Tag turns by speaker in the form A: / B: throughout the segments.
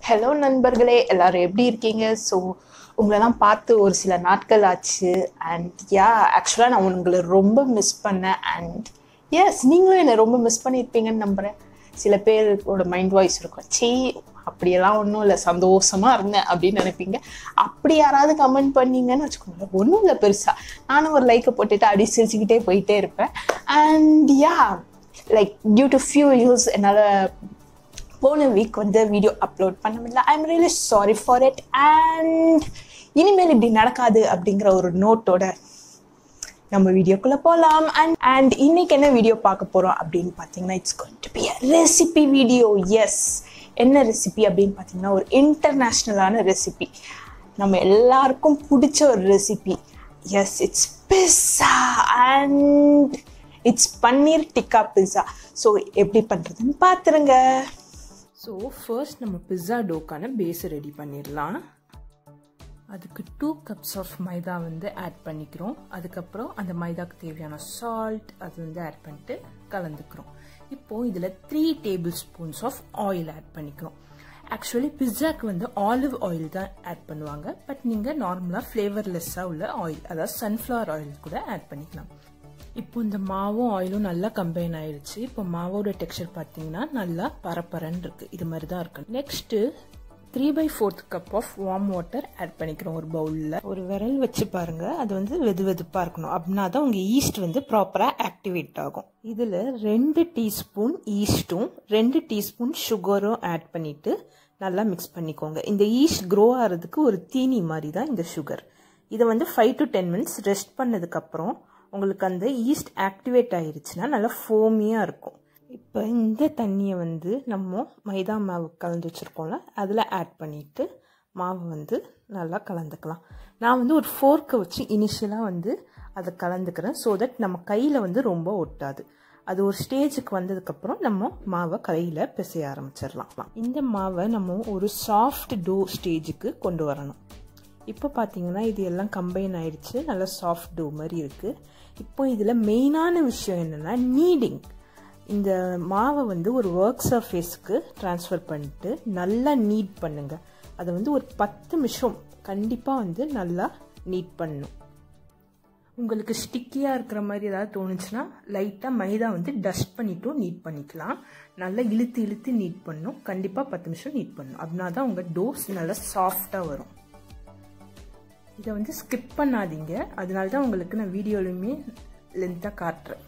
A: hello நண்பர்களே எல்லாரும் எப்படி இருக்கீங்க ஸோ உங்களெல்லாம் பார்த்து ஒரு சில நாட்கள் ஆச்சு அண்ட் யா ஆக்சுவலாக நான் உங்களை ரொம்ப மிஸ் பண்ணேன் அண்ட் எஸ் நீங்களும் என்னை ரொம்ப மிஸ் பண்ணியிருப்பீங்கன்னு நம்புகிறேன் சில பேரோட மைண்ட் வாய்ஸ் இருக்கும் சீ அப்படியெல்லாம் ஒன்றும் இல்லை சந்தோஷமாக இருந்தேன் அப்படின்னு நினைப்பீங்க அப்படி யாராவது கமெண்ட் பண்ணீங்கன்னு வச்சுக்கோங்க ஒன்றும் இல்லை பெருசாக நானும் ஒரு லைக்கை போட்டுட்டு அடி சிரிச்சுக்கிட்டே போயிட்டே இருப்பேன் and yeah like due to few use என்னால் போன வீக் வந்து வீடியோ அப்லோட் பண்ண முடியல I am really sorry for it and இனிமேல் இப்படி நடக்காது அப்படிங்கிற ஒரு நோட்டோட நம்ம வீடியோக்குள்ளே போகலாம் அண்ட் அண்ட் இன்னைக்கு என்ன வீடியோ பார்க்க போகிறோம் அப்படின்னு பார்த்தீங்கன்னா it's going to be a recipe video yes என்ன ரெசிபி அப்படின்னு பார்த்தீங்கன்னா ஒரு இன்டர்நேஷ்னலான ரெசிபி நம்ம எல்லாருக்கும் பிடிச்ச ஒரு recipe yes it's pizza and it's paneer tikka pizza so எப்படி பண்ணுறதுன்னு பார்த்துருங்க
B: ஸோ ஃபர்ஸ்ட் நம்ம பிஸ்ஸா டோக்கான பேஸை ரெடி பண்ணிடலாம் அதுக்கு டூ கப்ஸ் ஆஃப் மைதா வந்து ஆட் பண்ணிக்கிறோம் அதுக்கப்புறம் அந்த மைதாக்கு தேவையான சால்ட் அது வந்து ஆட் பண்ணிட்டு கலந்துக்கிறோம் இப்போது இதில் three tablespoons of oil add பண்ணிக்கிறோம் ஆக்சுவலி பிஸ்ஸாக்கு வந்து ஆலிவ் ஆயில் தான் ஆட் பண்ணுவாங்க பட் நீங்கள் நார்மலாக ஃப்ளேவர்லெஸ்ஸாக உள்ள ஆயில் அதாவது சன்ஃப்ளவர் ஆயில் கூட ஆட் பண்ணிக்கலாம் இப்போ இந்த மாவும் ஆயிலும் நல்லா கம்பைன் ஆயிடுச்சு இப்போ மாவோட டெக்ஸ்சர் பார்த்தீங்கன்னா நல்லா பரப்பரன்னு இருக்கு இது மாதிரி தான் இருக்கு next three by fourth cup of warm water add பண்ணிக்கிறோம் ஒரு பவுலில் ஒரு விரல் வச்சு பாருங்க அது வந்து வெது வெதுப்பாக இருக்கணும் அப்படின்னா தான் உங்கள் ஈஸ்ட் வந்து ப்ராப்பராக ஆக்டிவேட் ஆகும் இதில் ரெண்டு டீஸ்பூன் ஈஸ்ட்டும் ரெண்டு டீஸ்பூன் சுகரும் ஆட் பண்ணிட்டு நல்லா மிக்ஸ் பண்ணிக்கோங்க இந்த ஈஸ்ட் க்ரோ ஆகிறதுக்கு ஒரு தீனி மாதிரி தான் இந்த சுகர் இதை வந்து five to ten minutes rest பண்ணதுக்கப்புறம் உங்களுக்கு அந்த ஈஸ்ட் ஆக்டிவேட் ஆயிருச்சுன்னா நல்லா ஃபோமியாக இருக்கும் இப்போ இந்த தண்ணியை வந்து நம்ம மைதா மாவு கலந்து வச்சுருக்கோம்ல அதில் ஆட் பண்ணிவிட்டு மாவை வந்து நல்லா கலந்துக்கலாம் நான் வந்து ஒரு ஃபோர்க்கை வச்சு இனிஷியலாக வந்து அதை கலந்துக்கிறேன் ஸோ தட் நம்ம கையில் வந்து ரொம்ப ஒட்டாது அது ஒரு ஸ்டேஜுக்கு வந்ததுக்கப்புறம் நம்ம மாவை கையில் பிசைய ஆரம்பிச்சிடலாம் இந்த மாவை நம்ம ஒரு சாஃப்ட் டோ ஸ்டேஜுக்கு கொண்டு வரணும் இப்போ பார்த்தீங்கன்னா இது எல்லாம் கம்பைன் ஆயிடுச்சு நல்லா சாஃப்ட் டோ மாதிரி இருக்குது இப்போ இதில் மெயினான விஷயம் என்னென்னா நீடிங் இந்த மாவை வந்து ஒரு ஒர்க் சர்ஃபேஸ்க்கு ட்ரான்ஸ்ஃபர் பண்ணிட்டு நல்லா நீட் பண்ணுங்க அதை வந்து ஒரு பத்து நிமிஷம் கண்டிப்பாக வந்து நல்லா நீட் பண்ணணும் உங்களுக்கு ஸ்டிக்கியாக இருக்கிற மாதிரி ஏதாவது தோணுச்சுன்னா லைட்டாக மைதா வந்து டஸ்ட் பண்ணிட்டும் நீட் பண்ணிக்கலாம் நல்லா இழுத்து இழுத்து நீட் பண்ணணும் கண்டிப்பாக பத்து நிமிஷம் நீட் பண்ணணும் அப்படின்னா தான் உங்கள் டோஸ் நல்லா சாஃப்டாக வரும் இதை வந்து ஸ்கிப் பண்ணாதீங்க அதனால தான் உங்களுக்கு நான் வீடியோலையுமே லென்த்தாக காட்டுறேன்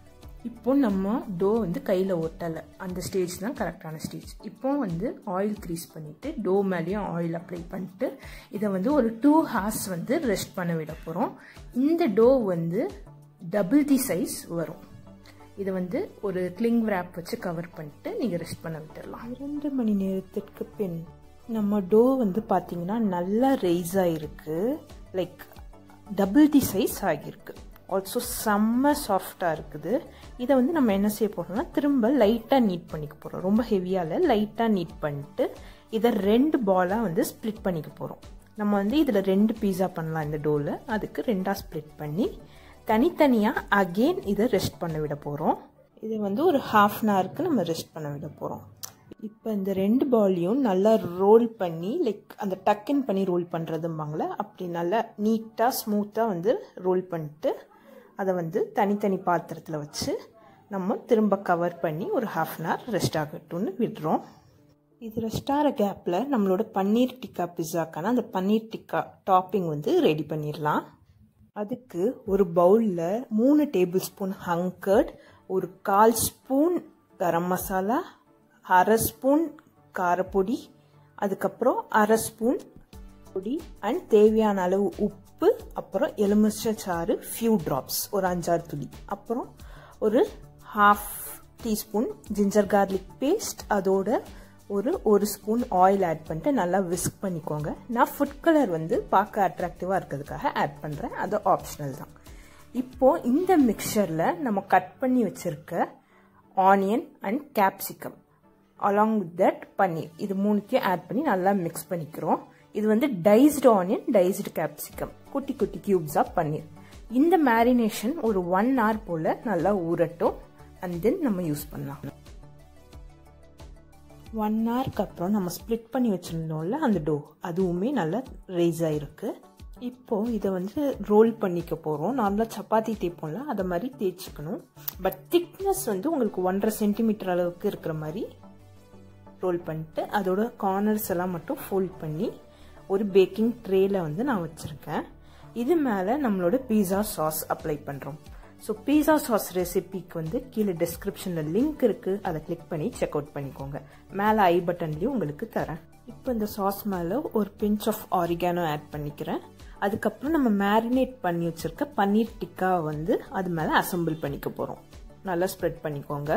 B: இப்போ நம்ம டோ வந்து கையில் ஒட்டலை அந்த ஸ்டேஜ் தான் கரெக்டான ஸ்டேஜ் இப்போ வந்து ஆயில் க்ரீஸ் பண்ணிவிட்டு டோ மேலேயும் ஆயில் அப்ளை பண்ணிட்டு இதை வந்து ஒரு டூ ஹார்ஸ் வந்து ரெஸ்ட் பண்ண விட போகிறோம் இந்த டோ வந்து டபுள் தி சைஸ் வரும் இதை வந்து ஒரு கிளிங் ரேப் வச்சு கவர் பண்ணிட்டு நீங்கள் ரெஸ்ட் பண்ண விட்டுடலாம் இரண்டு மணி நேரத்திற்கு பின் நம்ம டோ வந்து பார்த்தீங்கன்னா நல்லா ரைஸ் ஆகிருக்கு லைக் டபுள் தி சைஸ் ஆகியிருக்கு ஆல்சோ செம்ம சாஃப்டாக இருக்குது இதை வந்து நம்ம என்ன செய்ய போகிறோம்னா திரும்ப லைட்டாக நீட் பண்ணிக்க போகிறோம் ரொம்ப ஹெவியால் லைட்டாக நீட் பண்ணிட்டு இதை ரெண்டு பாலாக வந்து ஸ்ப்ளிட் பண்ணிக்க போகிறோம் நம்ம வந்து இதில் ரெண்டு பீஸா பண்ணலாம் இந்த டோவில் அதுக்கு ரெண்டாக ஸ்ப்ளிட் பண்ணி தனித்தனியாக அகெயின் இதை ரெஸ்ட் பண்ண விட போகிறோம் இதை வந்து ஒரு ஹாஃப் அன் ஹவருக்கு நம்ம ரெஸ்ட் பண்ண விட போகிறோம் இப்போ இந்த ரெண்டு பாலையும் நல்லா ரோல் பண்ணி லைக் அந்த டக்கின் பண்ணி ரோல் பண்ணுறதும்பாங்களே அப்படி நல்லா நீட்டாக ஸ்மூத்தாக வந்து ரோல் பண்ணிட்டு அதை வந்து தனித்தனி பாத்திரத்தில் வச்சு நம்ம திரும்ப கவர் பண்ணி ஒரு ஹாஃப் அன் ஹவர் ரெஸ்ட் ஆகட்டும்னு விடுறோம் இது ரெஸ்ட் ஆகிற கேப்பில் நம்மளோட பன்னீர் டிக்கா பிஸ்ஸாக்கான அந்த பன்னீர் டிக்கா டாப்பிங் வந்து ரெடி பண்ணிடலாம் அதுக்கு ஒரு பவுலில் மூணு டேபிள் ஸ்பூன் ஹங்கர்ட் ஒரு கால் ஸ்பூன் கரம் மசாலா அரை ஸ்பூன் காரப்பொடி அதுக்கப்புறம் அரை ஸ்பூன் பொடி அண்ட் தேவையான அளவு உப்பு அப்புறம் எலுமிச்சை சாறு ஃபியூ ட்ராப்ஸ் ஒரு அஞ்சாறு துளி அப்புறம் ஒரு half teaspoon ginger garlic paste அதோட ஒரு ஒரு ஸ்பூன் ஆயில் ஆட் பண்ணிட்டு நல்லா விஸ்க் பண்ணிக்கோங்க நான் ஃபுட் கலர் வந்து பார்க்க அட்ராக்டிவாக இருக்கிறதுக்காக ஆட் பண்ணுறேன் அது ஆப்ஷனல் தான் இப்போது இந்த மிக்சரில் நம்ம கட் பண்ணி வச்சுருக்க onion and capsicum along with that paneer இது மூணுத்தையும் ஆட் பண்ணி நல்லா மிக்ஸ் பண்ணிக்கிறோம் இது வந்து டைஸ்டு ஆனியன் டைஸ்டு கேப்சிகம் குட்டி குட்டி கியூப்ஸாக பன்னீர் இந்த மேரினேஷன் ஒரு ஒன் ஹவர் போல் நல்லா ஊறட்டும் அண்ட் தென் நம்ம யூஸ் பண்ணலாம் ஒன் ஹவருக்கு அப்புறம் நம்ம ஸ்ப்ளிட் பண்ணி வச்சுருந்தோம்ல அந்த டோ அதுவுமே நல்லா ரைஸ் ஆகிருக்கு இப்போது இதை வந்து ரோல் பண்ணிக்க போகிறோம் நார்மலாக சப்பாத்தி தேய்ப்போம்ல அதை மாதிரி தேய்ச்சிக்கணும் பட் திக்னஸ் வந்து உங்களுக்கு ஒன்றரை சென்டிமீட்டர் அளவுக்கு இருக்கிற மாதிரி ரோல் பண்ணிட்டு அதோட கார்னர்ஸ் எல்லாம் மட்டும் ஃபோல்ட் பண்ணி ஒரு பேக்கிங் ட்ரேயில் வந்து நான் வச்சுருக்கேன் இது மேலே நம்மளோட பீஸா சாஸ் அப்ளை பண்ணுறோம் ஸோ பீஸா சாஸ் ரெசிபிக்கு வந்து கீழே டிஸ்கிரிப்ஷனில் லிங்க் இருக்குது அதை கிளிக் பண்ணி செக் அவுட் பண்ணிக்கோங்க மேலே ஐ பட்டன்லேயும் உங்களுக்கு தரேன் இப்போ இந்த சாஸ் மேலே ஒரு பிஞ்ச் ஆஃப் ஆரிகானோ ஆட் பண்ணிக்கிறேன் அதுக்கப்புறம் நம்ம மேரினேட் பண்ணி வச்சுருக்க பன்னீர் டிக்கா வந்து அது மேலே அசம்பிள் பண்ணிக்க போகிறோம் நல்லா ஸ்ப்ரெட் பண்ணிக்கோங்க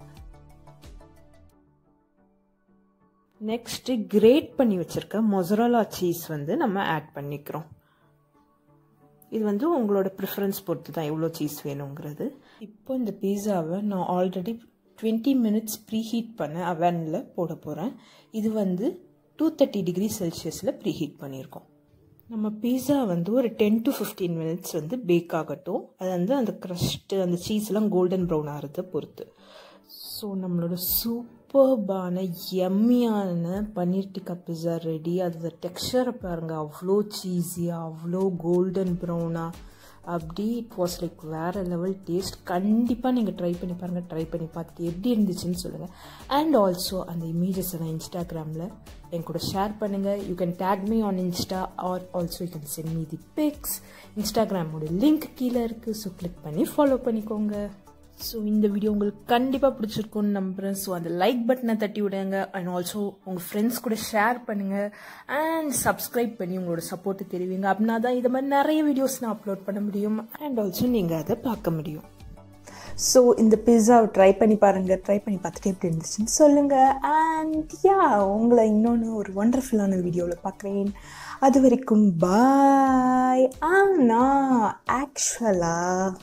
B: நெக்ஸ்ட்டு கிரேட் பண்ணி வச்சுருக்க மொசரோலா சீஸ் வந்து நம்ம ஆட் பண்ணிக்கிறோம் இது வந்து உங்களோட ப்ரிஃபரன்ஸ் பொறுத்து தான் எவ்வளோ சீஸ் வேணுங்கிறது இப்போ இந்த பீஸாவை நான் already twenty minutes preheat பண்ண அவனில் போட போகிறேன் இது வந்து டூ தேர்ட்டி டிகிரி செல்சியஸில் ப்ரீ ஹீட் பண்ணியிருக்கோம் நம்ம பீஸா வந்து ஒரு டென் டு ஃபிஃப்டீன் மினிட்ஸ் வந்து பேக் ஆகட்டும் அது வந்து அந்த க்ரஸ்ட்டு அந்த சீஸ்லாம் கோல்டன் ப்ரௌன் ஆகிறத பொறுத்து ஸோ நம்மளோட சூப்பர்பான எம்மியான பன்னீர் டிக்கா பிஸா ரெடி அதோட டெக்ஸ்சரை பாருங்கள் அவ்வளோ சீஸியாக அவ்வளோ கோல்டன் ப்ரௌனாக அப்படி இட் வாஸ் லைக் வேறு லெவல் டேஸ்ட் கண்டிப்பாக நீங்கள் ட்ரை பண்ணி பாருங்கள் ட்ரை பண்ணி பார்த்துட்டு எப்படி இருந்துச்சுன்னு சொல்லுங்கள் அண்ட் ஆல்சோ அந்த இமேஜஸ் எல்லாம் இன்ஸ்டாகிராமில் என் கூட ஷேர் பண்ணுங்கள் you can tag me on insta or also you can send me the pics இன்ஸ்டாகிராமோட லிங்க் கீழே இருக்குது ஸோ கிளிக் பண்ணி ஃபாலோ பண்ணிக்கோங்க ஸோ இந்த வீடியோ உங்களுக்கு கண்டிப்பாக பிடிச்சிருக்கும்னு நம்புகிறேன் ஸோ அந்த லைக் பட்டனை தட்டி விடுங்க அண்ட் ஆல்சோ உங்கள் ஃப்ரெண்ட்ஸ் கூட ஷேர் பண்ணுங்கள் அண்ட் சப்ஸ்கிரைப் பண்ணி உங்களோட சப்போர்ட்டு தெரிவிங்க அப்படின்னா தான் இது மாதிரி நிறைய வீடியோஸ் நான் அப்லோட் பண்ண முடியும் அண்ட் ஆல்சோ நீங்கள் அதை பார்க்க முடியும்
A: ஸோ இந்த பிஸாவை ட்ரை பண்ணி பாருங்கள் ட்ரை பண்ணி பார்த்துட்டு எப்படி இருந்துச்சுன்னு சொல்லுங்கள் அண்ட் யா உங்களை இன்னொன்று ஒரு ஒண்டர்ஃபுல்லான வீடியோவில் பார்க்குறேன் அது வரைக்கும் பாய் ஆனால் ஆக்சுவலாக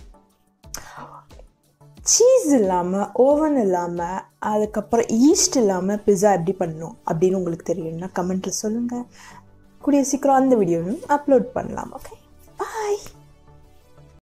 A: சீஸ் இல்லாமல் ஓவன் இல்லாமல் அதுக்கப்புறம் ஈஸ்ட் இல்லாமல் பிஸா எப்படி பண்ணணும் அப்படின்னு உங்களுக்கு தெரியும்னா கமெண்ட்டில் சொல்லுங்கள் கூடிய சீக்கிரம் அந்த வீடியோவும் அப்லோட் பண்ணலாம் ஓகே